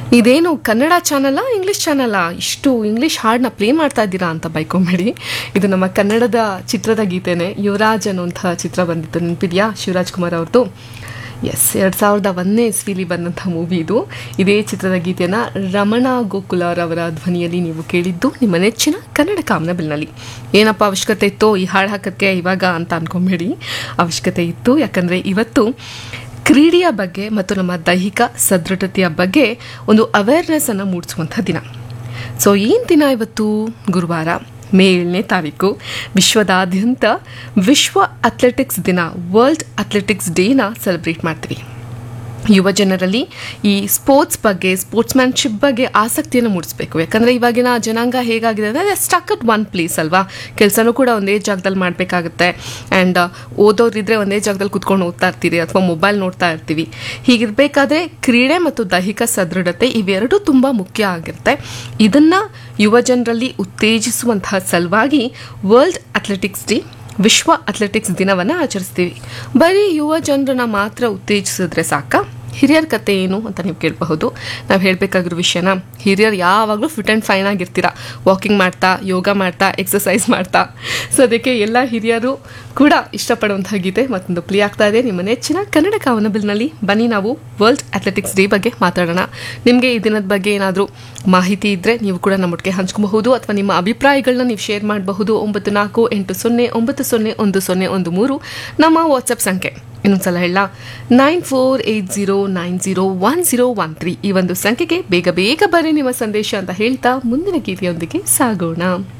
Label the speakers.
Speaker 1: ಇದೇನು ಕನ್ನಡ ಚಾನಲ್ಲ ಇಂಗ್ಲೀಷ್ ಚಾನಲ್ಲ ಇಷ್ಟು ಇಂಗ್ಲೀಷ್ ಹಾಡನ್ನ ಪ್ಲೇ ಮಾಡ್ತಾ ಇದ್ದೀರಾ ಅಂತ ಬೈಕೊಂಬೇಡಿ ಇದು ನಮ್ಮ ಕನ್ನಡದ ಚಿತ್ರದ ಗೀತೆನೆ ಯುವರಾಜ್ ಅನ್ನುವಂಥ ಚಿತ್ರ ಬಂದಿತ್ತು ನೆನಪಿದೆಯಾ ಶಿವರಾಜ್ ಕುಮಾರ್ ಅವ್ರದ್ದು ಎಸ್ ಎರಡು ಸಾವಿರದ ಒಂದನೇ ಇಸ್ವಿಲಿ ಬಂದಂಥ ಮೂವಿ ಇದು ಇದೇ ಚಿತ್ರದ ಗೀತೆಯನ್ನು ರಮಣ ಗೋಕುಲಾರ್ ಅವರ ಧ್ವನಿಯಲ್ಲಿ ನೀವು ಕೇಳಿದ್ದು ನಿಮ್ಮ ನೆಚ್ಚಿನ ಕನ್ನಡ ಕಾಮನಬಿಲ್ನಲ್ಲಿ ಏನಪ್ಪ ಅವಶ್ಯಕತೆ ಇತ್ತೋ ಈ ಹಾಡು ಹಾಕೋಕ್ಕೆ ಇವಾಗ ಅಂತ ಅನ್ಕೊಂಬೇಡಿ ಅವಶ್ಯಕತೆ ಇತ್ತು ಯಾಕಂದರೆ ಇವತ್ತು ಕ್ರೀಡೆಯ ಬಗ್ಗೆ ಮತ್ತು ನಮ್ಮ ದೈಹಿಕ ಸದೃಢತೆಯ ಬಗ್ಗೆ ಒಂದು ಅವೇರ್ನೆಸ್ ಅನ್ನು ಮೂಡಿಸುವಂಥ ದಿನ ಸೊ ಏನು ದಿನ ಇವತ್ತು ಗುರುವಾರ ಮೇ ಏಳನೇ ತಾರೀಕು ವಿಶ್ವದಾದ್ಯಂತ ವಿಶ್ವ ಅಥ್ಲೆಟಿಕ್ಸ್ ದಿನ ವರ್ಲ್ಡ್ ಅಥ್ಲೆಟಿಕ್ಸ್ ಡೇನ ಸೆಲೆಬ್ರೇಟ್ ಮಾಡ್ತೀವಿ ಯುವ ಜನರಲ್ಲಿ ಈ ಸ್ಪೋರ್ಟ್ಸ್ ಬಗ್ಗೆ ಸ್ಪೋರ್ಟ್ಸ್ಮ್ಯಾನ್ಶಿಪ್ ಬಗ್ಗೆ ಆಸಕ್ತಿಯನ್ನು ಮೂಡಿಸ್ಬೇಕು ಯಾಕಂದರೆ ಇವಾಗಿನ ಜನಾಂಗ ಹೇಗಾಗಿದೆ ಅಂದರೆ ಸ್ಟಕ್ ಅಟ್ ಒನ್ ಪ್ಲೇಸ್ ಅಲ್ವಾ ಕೆಲಸನೂ ಕೂಡ ಒಂದೇ ಜಾಗದಲ್ಲಿ ಮಾಡಬೇಕಾಗುತ್ತೆ ಆ್ಯಂಡ್ ಓದೋರಿದ್ರೆ ಒಂದೇ ಜಾಗದಲ್ಲಿ ಕುತ್ಕೊಂಡು ಓದ್ತಾ ಇರ್ತೀರಿ ಅಥವಾ ಮೊಬೈಲ್ ನೋಡ್ತಾ ಇರ್ತೀವಿ ಹೀಗಿರಬೇಕಾದ್ರೆ ಕ್ರೀಡೆ ಮತ್ತು ದೈಹಿಕ ಸದೃಢತೆ ಇವೆರಡೂ ತುಂಬ ಮುಖ್ಯ ಆಗಿರುತ್ತೆ ಇದನ್ನು ಯುವ ಜನರಲ್ಲಿ ಉತ್ತೇಜಿಸುವಂತಹ ಸಲುವಾಗಿ ವರ್ಲ್ಡ್ ಅಥ್ಲೆಟಿಕ್ಸ್ ಡೇ ವಿಶ್ವ ಅಥ್ಲೆಟಿಕ್ಸ್ ದಿನವನ್ನು ಆಚರಿಸ್ತೀವಿ ಬರೀ ಯುವ ಜನರನ್ನ ಮಾತ್ರ ಉತ್ತೇಜಿಸಿದ್ರೆ ಸಾಕ ಹಿರಿಯರ ಕತೆ ಏನು ಅಂತ ನೀವು ಕೇಳಬಹುದು ನಾವು ಹೇಳಬೇಕಾಗಿರೋ ವಿಷಯನ ಹಿರಿಯರು ಯಾವಾಗಲೂ ಫಿಟ್ ಆ್ಯಂಡ್ ಫೈನ್ ಆಗಿರ್ತೀರ ವಾಕಿಂಗ್ ಮಾಡ್ತಾ ಯೋಗ ಮಾಡ್ತಾ ಎಕ್ಸಸೈಸ್ ಮಾಡ್ತಾ ಸೊ ಅದಕ್ಕೆ ಎಲ್ಲ ಹಿರಿಯರು ಕೂಡ ಇಷ್ಟಪಡುವಂಥ ಗೀತೆ ಮತ್ತೊಂದು ಪ್ಲೇ ಆಗ್ತಾ ಇದೆ ನಿಮ್ಮ ನೆಚ್ಚಿನ ಕನ್ನಡ ಕಾವನಬಿಲ್ನಲ್ಲಿ ಬನ್ನಿ ನಾವು ವರ್ಲ್ಡ್ ಅಥ್ಲೆಟಿಕ್ಸ್ ಡೇ ಬಗ್ಗೆ ಮಾತಾಡೋಣ ನಿಮಗೆ ಈ ದಿನದ ಬಗ್ಗೆ ಏನಾದರೂ ಮಾಹಿತಿ ಇದ್ದರೆ ನೀವು ಕೂಡ ನಮ್ಮೊಟ್ಟಿಗೆ ಹಂಚ್ಕೋಬಹುದು ಅಥವಾ ನಿಮ್ಮ ಅಭಿಪ್ರಾಯಗಳನ್ನ ನೀವು ಶೇರ್ ಮಾಡಬಹುದು ಒಂಬತ್ತು ನಾಲ್ಕು ಎಂಟು ಸೊನ್ನೆ ಒಂಬತ್ತು ಸೊನ್ನೆ ಒಂದು ಸೊನ್ನೆ ಒಂದು ಮೂರು ನಮ್ಮ ವಾಟ್ಸಪ್ ಸಂಖ್ಯೆ ಇನ್ನೊಂದ್ಸಲ ಹೇಳ nine four eight zero nine zero one zero one three ಈ ಒಂದು ಸಂಖ್ಯೆಗೆ ಬೇಗ ಬೇಗ ಬರ್ರಿ ನಿಮ್ಮ ಸಂದೇಶ ಅಂತ ಹೇಳ್ತಾ ಮುಂದಿನ ಗೀತೆಯೊಂದಿಗೆ ಸಾಗೋಣ